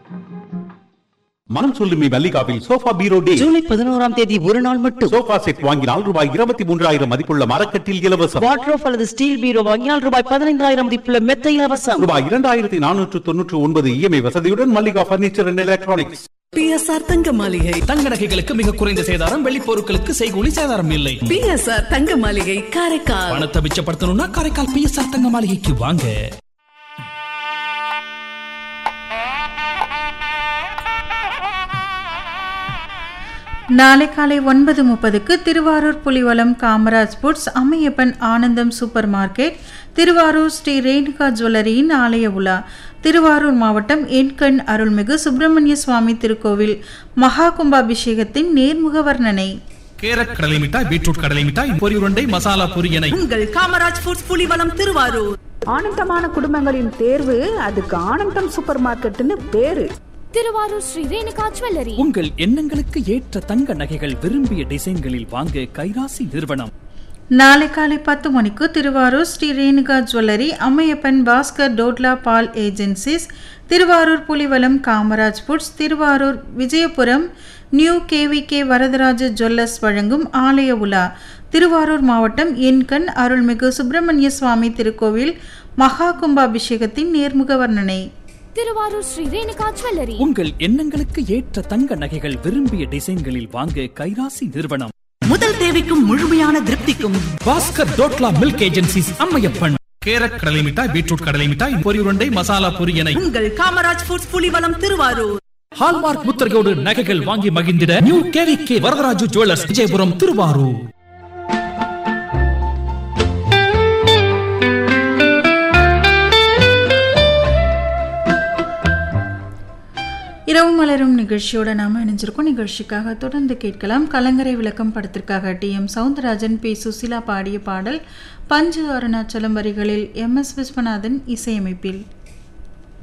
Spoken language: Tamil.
மனம் சொல்லுமே மல்லிகாவில் சோஃபா பீரோ டே ஜூலை பதினோராம் தேதி ஒரு நாள் மட்டும் சோஃபா செட் வாங்கினால் ரூபாய் இருபத்தி மூன்றாயிரம் மதிப்புள்ள மரக்கட்டில் இலவசம் வாட்ரோப் அல்லது ஸ்டீல் பீரோ வாங்கினால் ரூபாய் பதினைந்தாயிரம் மதிப்புள்ள மெத்த இலவசம் ரூபாய் இரண்டாயிரத்தி நானூற்று தொன்னூற்று ஒன்பது இஎம்ஐ வசதியுடன் Mallika furniture and electronics BSR Thanga Maligai தங்க நகைகளுக்கு மிக குறைந்த சேதாரம் வெள்ளி பொருட்களுக்கு செய்கூலி சேதாரம் இல்லை பிஎஸ்ஆர் தங்க மாளிகை காரைக்கால் பணத்தை மிச்சப்படுத்தணும்னா காரைக்கால் பிஎஸ்ஆர் தங்க மாளிகைக்கு வாங்க நாளை காலை ஒன்பது முப்பதுக்கு Thiruvarur Pulivalam Kamaraj foods Ammaiyappan Anandam super market Thiruvarur Shri Renuka ஜுவல்லரியின் ஆலய உலா திருவாரூர் மாவட்டம் எண்கண் அருள்மிகு சுப்பிரமணிய சுவாமி திருக்கோவில் மகா கும்பாபிஷேகத்தின் நேர்முக வர்ணனை கேரட் கடலை மிட்டாய் பீட்ரூட் கடலை மிட்டாய் பொரி உருண்டை மசாலா பொரி என உங்கள் காமராஜ் ஃபுட்ஸ் புலிவலம் திருவாரூர் ஆனந்தமான குடும்பங்களின் தேர்வு அதுக்கு ஆனந்தம் சூப்பர் மார்க்கெட்னு பேரு திருவாரூர் ஸ்ரீ ரேணுகா ஜுவல்லரி உங்கள் எண்ணங்களுக்கு ஏற்ற தங்க நகைகள் விரும்பிய டிசைன்களில் வாங்க கைராசி நிறுவனம் நாளை காலை பத்து மணிக்கு திருவாரூர் ஸ்ரீ ரேணுகா ஜுவல்லரி அம்மையப்பன் பாஸ்கர் டோட்லா பால் agencies Thiruvarur Pulivalam Kamaraj foods Thiruvarur Vijayapuram new KVK Varadaraja jewellers வழங்கும் ஆலய உலா திருவாரூர் மாவட்டம் எண்கண் அருள்மிகு சுப்பிரமணிய சுவாமி திருக்கோவில் மகா கும்பாபிஷேகத்தின் நேர்முக வர்ணனை திருவாரூர் ஸ்ரீ ரேணுகா ஜுவல்லரி உங்கள் எண்ணங்களுக்கு ஏற்ற தங்க நகைகள் விரும்பிய டிசைன்களில் வாங்க கைராசி நிறுவனம் முதல் தேவைக்கும் முழுமையான திருப்திக்கும் Bhaskar Dodla milk agencies Ammaiyappan carrot கடலை மிட்டாய் பீட்ரூட் கடலை மிட்டாய் பொரி உருண்டை மசாலா பொரி என உங்கள் காமராஜ் ஃபுட்ஸ் புலிவலம் திருவாரூர் ஹால்மார்க் முத்திரையோடு நகைகள் வாங்கி மகிழ்ந்திட new KVK Varadaraju jewellers Vijayapuram Thiruvarur இரவு மலரும் நிகழ்ச்சியோட நாம இணைஞ்சிருக்கோம் நிகழ்ச்சிக்காக தொடர்ந்து கேட்கலாம் கலங்கரை விளக்கம் படத்திற்காக T M Soundararajan P Susheela பாடிய பாடல் பஞ்சு அருணாச்சலம் வரிகளில் எம் எஸ் விஸ்வநாதன் இசையமைப்பில்